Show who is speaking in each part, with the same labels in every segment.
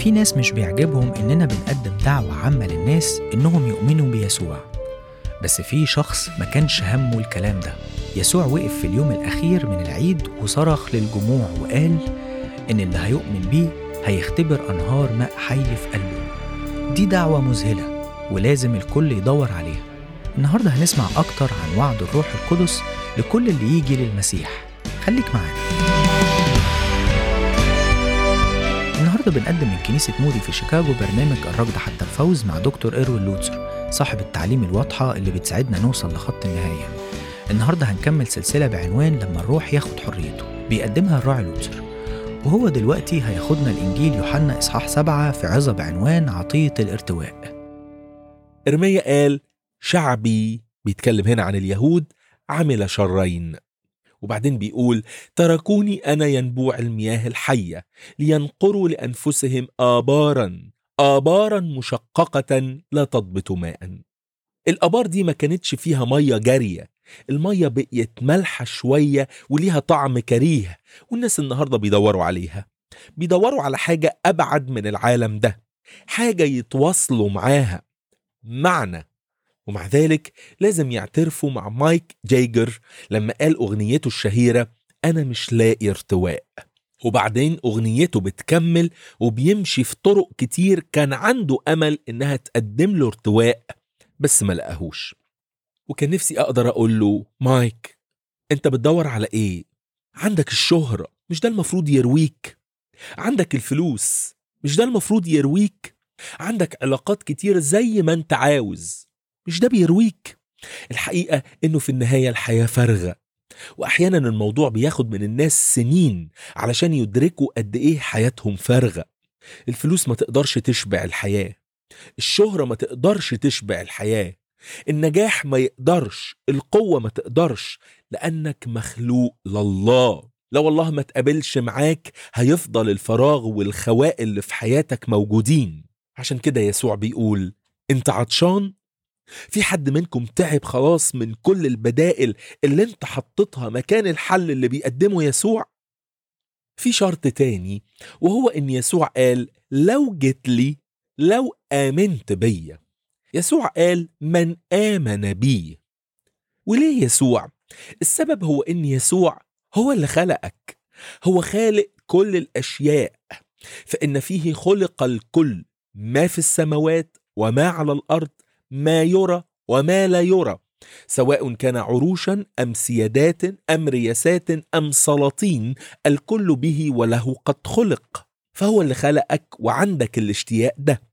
Speaker 1: في ناس مش بيعجبهم إننا بنقدم دعوة عامة للناس إنهم يؤمنوا بيسوع بس في شخص ما كانش همه الكلام ده يسوع وقف في اليوم الأخير من العيد وصرخ للجموع وقال إن اللي هيؤمن بيه هيختبر أنهار ماء حي في قلبه دي دعوة مذهلة ولازم الكل يدور عليها النهاردة هنسمع أكتر عن وعد الروح القدس لكل اللي يجي للمسيح خليك معانا النهارده بنقدم من كنيسة مودي في شيكاغو برنامج الركض حتى الفوز مع دكتور إيروين لوتسر صاحب التعليم الواضحة اللي بتساعدنا نوصل لخط النهاية النهارده هنكمل سلسلة بعنوان لما الروح ياخد حريته بيقدمها الراعي لوتسر وهو دلوقتي هياخدنا الإنجيل يوحنا إصحاح سبعة في عظة بعنوان عطية الارتواء
Speaker 2: إرميا قال شعبي بيتكلم هنا عن اليهود عمل شرين وبعدين بيقول تركوني أنا ينبوع المياه الحية لينقروا لأنفسهم آبارا آبارا مشققة لا تضبط ماء الآبار دي ما كانتش فيها مية جارية المية بقيت مالحة شوية وليها طعم كريه والناس النهاردة بيدوروا عليها بيدوروا على حاجة أبعد من العالم ده حاجة يتواصلوا معاها معنى ومع ذلك لازم يعترفوا مع مايك جايجر لما قال أغنيته الشهيرة أنا مش لاقي ارتواء وبعدين أغنيته بتكمل وبيمشي في طرق كتير كان عنده أمل إنها تقدم له ارتواء بس ما لقاهوش وكان نفسي أقدر أقول له مايك أنت بتدور على إيه؟ عندك الشهرة مش ده المفروض يرويك عندك الفلوس مش ده المفروض يرويك عندك علاقات كتير زي ما انت عاوز مش ده بيرويك الحقيقة انه في النهاية الحياة فارغة واحيانا الموضوع بياخد من الناس سنين علشان يدركوا قد ايه حياتهم فارغة الفلوس ما تقدرش تشبع الحياة الشهرة ما تقدرش تشبع الحياة النجاح ما يقدرش القوة ما تقدرش لأنك مخلوق لله لو الله ما تقابلش معاك هيفضل الفراغ والخواء اللي في حياتك موجودين عشان كده يسوع بيقول انت عطشان في حد منكم تعب خلاص من كل البدائل اللي انت حطيتها مكان الحل اللي بيقدمه يسوع في شرط تاني وهو ان يسوع قال لو جيت لي لو آمنت بيا يسوع قال من آمن بي وليه يسوع؟ السبب هو ان يسوع هو اللي خلقك هو خالق كل الأشياء فإن فيه خلق الكل ما في السماوات وما على الأرض ما يرى وما لا يرى سواء كان عروشا أم سيادات أم رياسات أم سلاطين الكل به وله قد خلق فهو اللي خلقك وعندك الاشتياق ده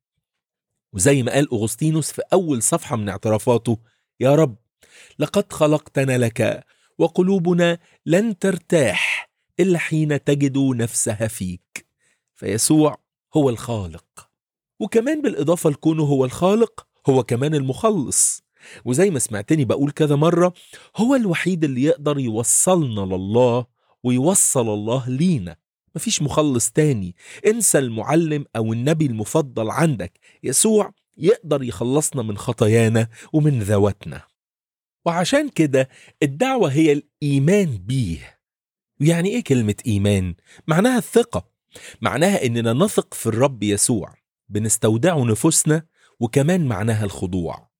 Speaker 2: وزي ما قال أغسطينوس في أول صفحة من اعترافاته يا رب لقد خلقتنا لك وقلوبنا لن ترتاح إلا حين تجد نفسها فيك فيسوع هو الخالق وكمان بالإضافة لكونه هو الخالق هو كمان المخلص وزي ما سمعتني بقول كذا مرة هو الوحيد اللي يقدر يوصلنا لله ويوصل الله لينا مفيش مخلص تاني انسى المعلم أو النبي المفضل عندك يسوع يقدر يخلصنا من خطايانا ومن ذواتنا وعشان كده الدعوة هي الإيمان بيه يعني إيه كلمة إيمان؟ معناها الثقة معناها إننا نثق في الرب يسوع بنستودعه نفوسنا وكمان معناها الخضوع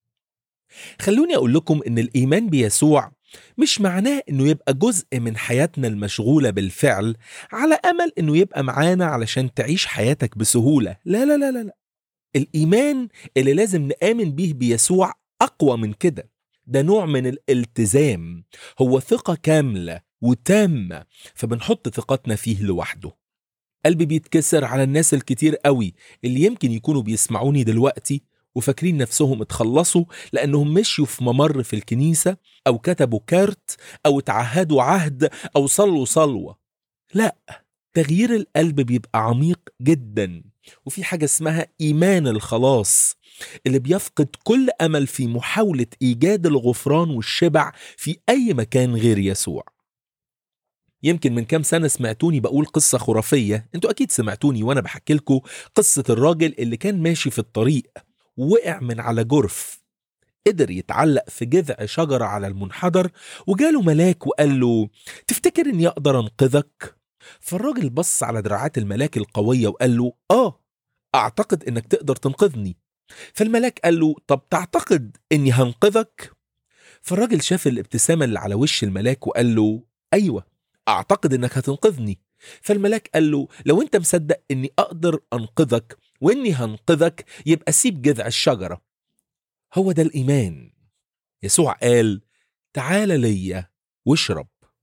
Speaker 2: خلوني أقول لكم إن الإيمان بيسوع مش معناه إنه يبقى جزء من حياتنا المشغولة بالفعل على أمل إنه يبقى معانا علشان تعيش حياتك بسهولة لا لا لا لا, لا. الإيمان اللي لازم نآمن بيه بيسوع أقوى من كده ده نوع من الالتزام هو ثقة كاملة وتامة فبنحط ثقتنا فيه لوحده قلبي بيتكسر على الناس الكتير قوي اللي يمكن يكونوا بيسمعوني دلوقتي وفاكرين نفسهم اتخلصوا لأنهم مشيوا في ممر في الكنيسة أو كتبوا كارت أو تعهدوا عهد أو صلوا صلوة لا تغيير القلب بيبقى عميق جدا وفي حاجة اسمها إيمان الخلاص اللي بيفقد كل أمل في محاولة إيجاد الغفران والشبع في أي مكان غير يسوع يمكن من كام سنة سمعتوني بقول قصة خرافية انتوا أكيد سمعتوني وأنا بحكي لكم قصة الراجل اللي كان ماشي في الطريق وقع من على جرف قدر يتعلق في جذع شجرة على المنحدر وجاله ملاك وقال له تفتكر اني اقدر انقذك فالراجل بص على دراعات الملاك القوية وقال له اه أعتقد إنك تقدر تنقذني فالملاك قال له طب تعتقد إني هنقذك؟ فالراجل شاف الابتسامة اللي على وش الملاك وقال له أيوة أعتقد إنك هتنقذني فالملاك قال له لو أنت مصدق إني أقدر أنقذك وإني هنقذك يبقى سيب جذع الشجرة هو ده الإيمان يسوع قال تعال ليا واشرب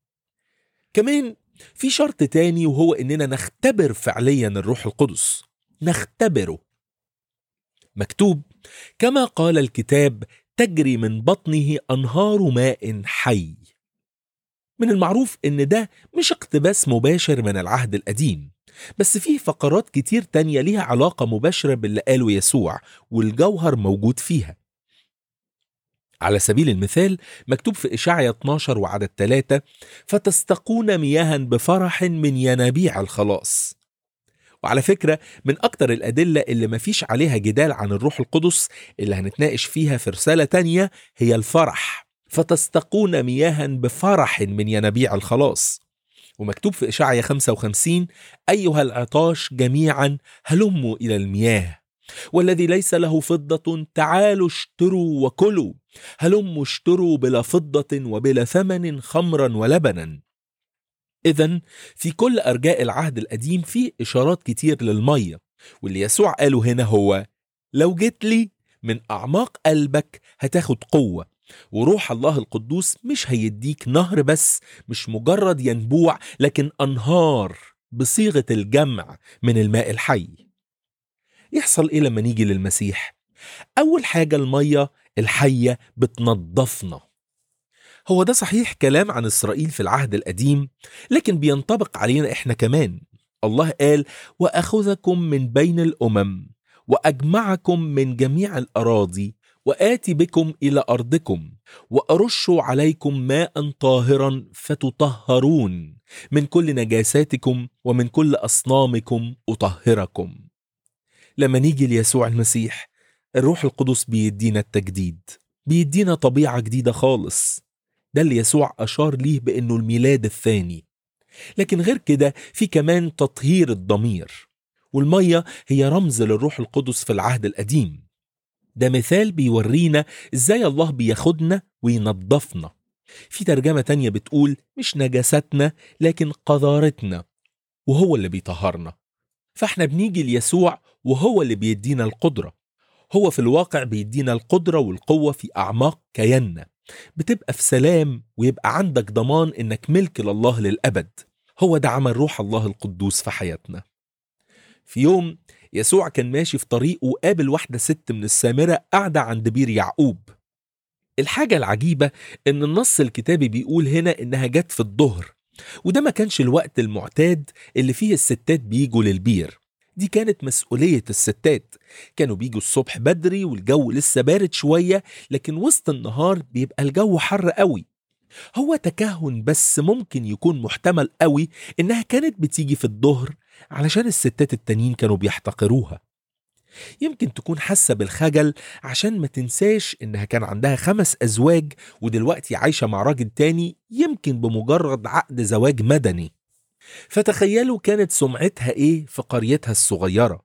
Speaker 2: كمان في شرط تاني وهو إننا نختبر فعليا الروح القدس نختبره مكتوب كما قال الكتاب تجري من بطنه أنهار ماء حي من المعروف إن ده مش اقتباس مباشر من العهد القديم بس فيه فقرات كتير تانية ليها علاقة مباشرة باللي قاله يسوع والجوهر موجود فيها على سبيل المثال مكتوب في إشاعية 12 وعدد 3 فتستقون مياها بفرح من ينابيع الخلاص وعلى فكرة من أكتر الأدلة اللي مفيش عليها جدال عن الروح القدس اللي هنتناقش فيها في رسالة تانية هي الفرح فتستقون مياها بفرح من ينابيع الخلاص ومكتوب في إشاعية 55 أيها العطاش جميعا هلموا إلى المياه والذي ليس له فضة تعالوا اشتروا وكلوا هلموا اشتروا بلا فضة وبلا ثمن خمرا ولبنا إذا في كل أرجاء العهد القديم في إشارات كتير للمية واللي يسوع قاله هنا هو لو جيت لي من أعماق قلبك هتاخد قوة وروح الله القدوس مش هيديك نهر بس مش مجرد ينبوع لكن أنهار بصيغة الجمع من الماء الحي يحصل إيه لما نيجي للمسيح؟ أول حاجة المية الحية بتنظفنا هو ده صحيح كلام عن إسرائيل في العهد القديم لكن بينطبق علينا إحنا كمان الله قال وأخذكم من بين الأمم وأجمعكم من جميع الأراضي وآتي بكم إلى أرضكم وأرش عليكم ماء طاهرا فتطهرون من كل نجاساتكم ومن كل أصنامكم أطهركم لما نيجي ليسوع المسيح الروح القدس بيدينا التجديد بيدينا طبيعة جديدة خالص ده اللي يسوع أشار ليه بأنه الميلاد الثاني لكن غير كده في كمان تطهير الضمير والمية هي رمز للروح القدس في العهد القديم ده مثال بيورينا ازاي الله بياخدنا وينظفنا في ترجمة تانية بتقول مش نجاستنا لكن قذارتنا وهو اللي بيطهرنا فاحنا بنيجي ليسوع وهو اللي بيدينا القدرة هو في الواقع بيدينا القدرة والقوة في أعماق كياننا بتبقى في سلام ويبقى عندك ضمان إنك ملك لله للأبد هو ده عمل روح الله القدوس في حياتنا في يوم يسوع كان ماشي في طريقه وقابل واحدة ست من السامرة قاعدة عند بير يعقوب الحاجة العجيبة إن النص الكتابي بيقول هنا إنها جت في الظهر وده ما كانش الوقت المعتاد اللي فيه الستات بيجوا للبير دي كانت مسؤولية الستات كانوا بيجوا الصبح بدري والجو لسه بارد شوية لكن وسط النهار بيبقى الجو حر قوي هو تكهن بس ممكن يكون محتمل قوي إنها كانت بتيجي في الظهر علشان الستات التانيين كانوا بيحتقروها يمكن تكون حاسة بالخجل عشان ما تنساش إنها كان عندها خمس أزواج ودلوقتي عايشة مع راجل تاني يمكن بمجرد عقد زواج مدني فتخيلوا كانت سمعتها إيه في قريتها الصغيرة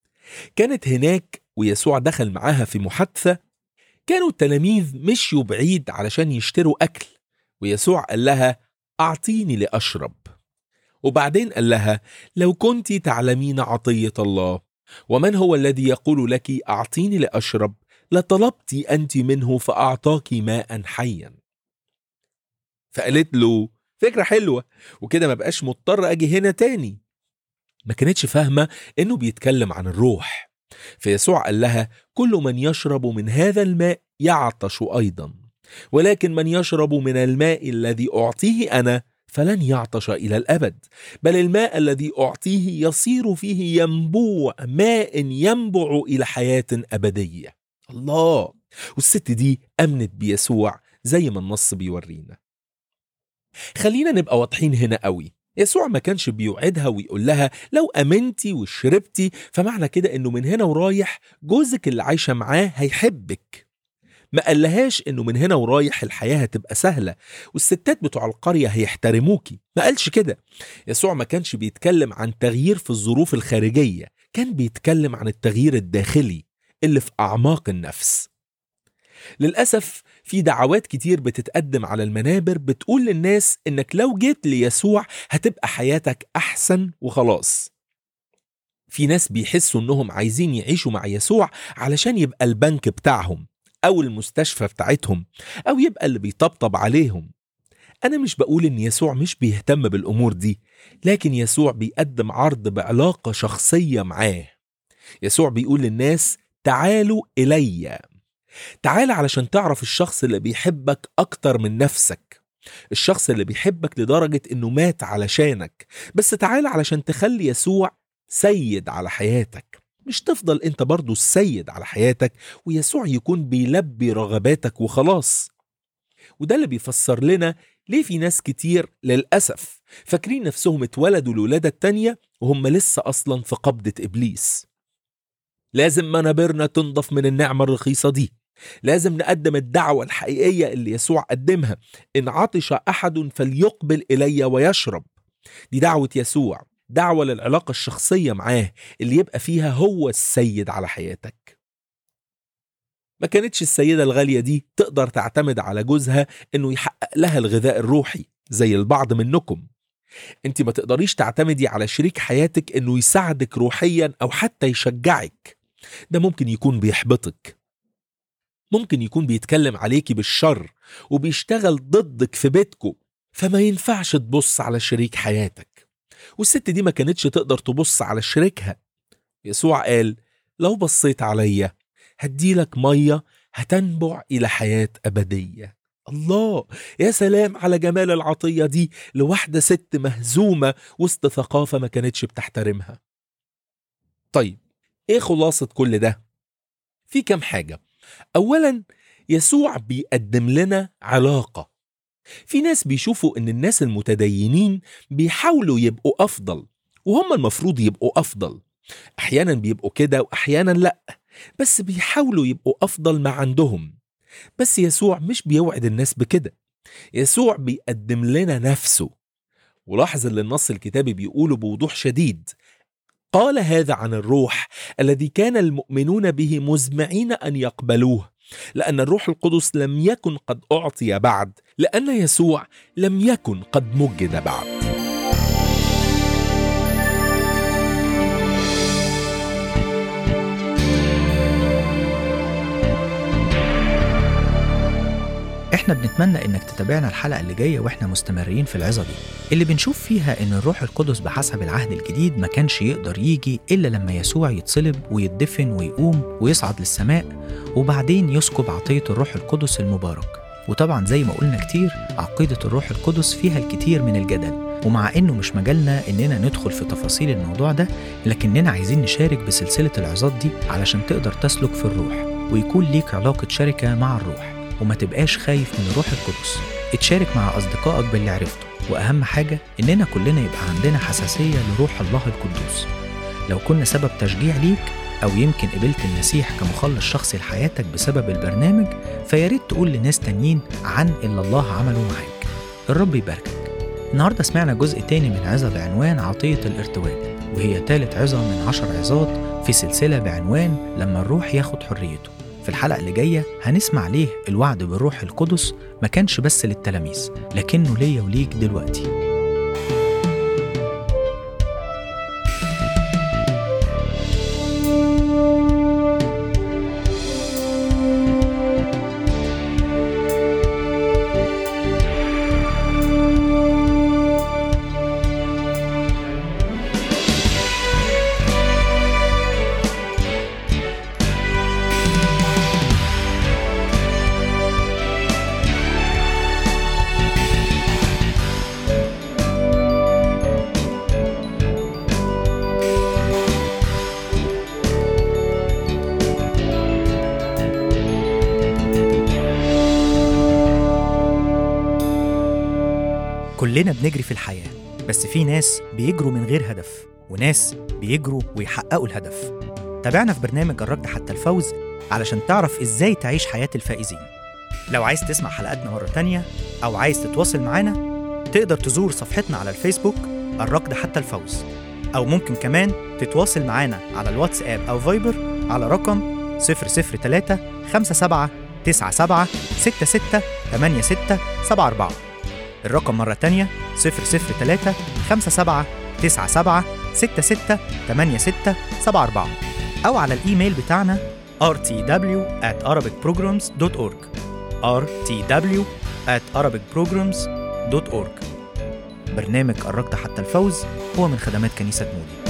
Speaker 2: كانت هناك ويسوع دخل معاها في محادثة كانوا التلاميذ مشيوا بعيد علشان يشتروا أكل ويسوع قال لها أعطيني لأشرب وبعدين قال لها لو كنت تعلمين عطية الله ومن هو الذي يقول لك أعطيني لأشرب لطلبت أنت منه فأعطاك ماء حيا فقالت له فكرة حلوة وكده ما بقاش مضطر أجي هنا تاني ما كانتش فاهمة إنه بيتكلم عن الروح فيسوع قال لها كل من يشرب من هذا الماء يعطش أيضا ولكن من يشرب من الماء الذي أعطيه أنا فلن يعطش إلى الأبد بل الماء الذي أعطيه يصير فيه ينبوع ماء ينبع إلى حياة أبدية الله والست دي أمنت بيسوع زي ما النص بيورينا خلينا نبقى واضحين هنا قوي يسوع ما كانش بيوعدها ويقول لها لو امنتي وشربتي فمعنى كده انه من هنا ورايح جوزك اللي عايشه معاه هيحبك ما قالهاش انه من هنا ورايح الحياه هتبقى سهله والستات بتوع القريه هيحترموكي ما قالش كده يسوع ما كانش بيتكلم عن تغيير في الظروف الخارجيه كان بيتكلم عن التغيير الداخلي اللي في أعماق النفس للأسف في دعوات كتير بتتقدم على المنابر بتقول للناس إنك لو جيت ليسوع هتبقى حياتك أحسن وخلاص في ناس بيحسوا إنهم عايزين يعيشوا مع يسوع علشان يبقى البنك بتاعهم أو المستشفى بتاعتهم أو يبقى اللي بيطبطب عليهم أنا مش بقول إن يسوع مش بيهتم بالأمور دي لكن يسوع بيقدم عرض بعلاقة شخصية معاه يسوع بيقول للناس تعالوا إلي تعال علشان تعرف الشخص اللي بيحبك أكتر من نفسك الشخص اللي بيحبك لدرجة إنه مات علشانك بس تعال علشان تخلي يسوع سيد على حياتك مش تفضل انت برضو السيد على حياتك ويسوع يكون بيلبي رغباتك وخلاص وده اللي بيفسر لنا ليه في ناس كتير للأسف فاكرين نفسهم اتولدوا الولادة التانية وهم لسه أصلا في قبضة إبليس لازم منابرنا تنضف من النعمة الرخيصة دي لازم نقدم الدعوة الحقيقية اللي يسوع قدمها إن عطش أحد فليقبل إلي ويشرب دي دعوة يسوع دعوة للعلاقة الشخصية معاه اللي يبقى فيها هو السيد على حياتك ما كانتش السيدة الغالية دي تقدر تعتمد على جوزها إنه يحقق لها الغذاء الروحي زي البعض منكم انت ما تقدريش تعتمدي على شريك حياتك انه يساعدك روحيا او حتى يشجعك ده ممكن يكون بيحبطك ممكن يكون بيتكلم عليكي بالشر وبيشتغل ضدك في بيتكم فما ينفعش تبص على شريك حياتك والست دي ما كانتش تقدر تبص على شريكها يسوع قال لو بصيت عليا هديلك مية هتنبع إلى حياة أبدية الله يا سلام على جمال العطية دي لواحدة ست مهزومة وسط ثقافة ما كانتش بتحترمها طيب ايه خلاصة كل ده؟ في كام حاجة أولا يسوع بيقدم لنا علاقة في ناس بيشوفوا ان الناس المتدينين بيحاولوا يبقوا افضل وهم المفروض يبقوا افضل احيانا بيبقوا كده واحيانا لا بس بيحاولوا يبقوا افضل ما عندهم بس يسوع مش بيوعد الناس بكده يسوع بيقدم لنا نفسه ولاحظ اللي النص الكتابي بيقوله بوضوح شديد قال هذا عن الروح الذي كان المؤمنون به مزمعين ان يقبلوه لان الروح القدس لم يكن قد اعطي بعد لان يسوع لم يكن قد مجد بعد
Speaker 1: احنا بنتمنى انك تتابعنا الحلقة اللي جاية واحنا مستمرين في العظة دي اللي بنشوف فيها ان الروح القدس بحسب العهد الجديد ما كانش يقدر يجي الا لما يسوع يتصلب ويدفن ويقوم ويصعد للسماء وبعدين يسكب عطية الروح القدس المبارك وطبعا زي ما قلنا كتير عقيدة الروح القدس فيها الكتير من الجدل ومع انه مش مجالنا اننا ندخل في تفاصيل الموضوع ده لكننا عايزين نشارك بسلسلة العظات دي علشان تقدر تسلك في الروح ويكون ليك علاقة شركة مع الروح وما تبقاش خايف من الروح القدس اتشارك مع أصدقائك باللي عرفته وأهم حاجة إننا كلنا يبقى عندنا حساسية لروح الله القدوس لو كنا سبب تشجيع ليك أو يمكن قبلت المسيح كمخلص شخصي لحياتك بسبب البرنامج فياريت تقول لناس تانيين عن اللي الله عمله معاك الرب يباركك النهاردة سمعنا جزء تاني من عظة بعنوان عطية الارتواء وهي تالت عظة من عشر عظات في سلسلة بعنوان لما الروح ياخد حريته في الحلقة اللي جاية هنسمع ليه الوعد بالروح القدس ما كانش بس للتلاميذ لكنه ليا وليك دلوقتي كلنا بنجري في الحياة بس في ناس بيجروا من غير هدف وناس بيجروا ويحققوا الهدف تابعنا في برنامج الركض حتى الفوز علشان تعرف ازاي تعيش حياة الفائزين لو عايز تسمع حلقاتنا مرة تانية أو عايز تتواصل معانا تقدر تزور صفحتنا على الفيسبوك الركض حتى الفوز أو ممكن كمان تتواصل معانا على الواتساب أو فايبر على رقم 003 57 97 66 86 74 الرقم مرة تانية 003 57 97 66 86 74 أو على الإيميل بتاعنا rtw at arabicprograms.org rtw at arabicprograms.org برنامج قربت حتى الفوز هو من خدمات كنيسة مودي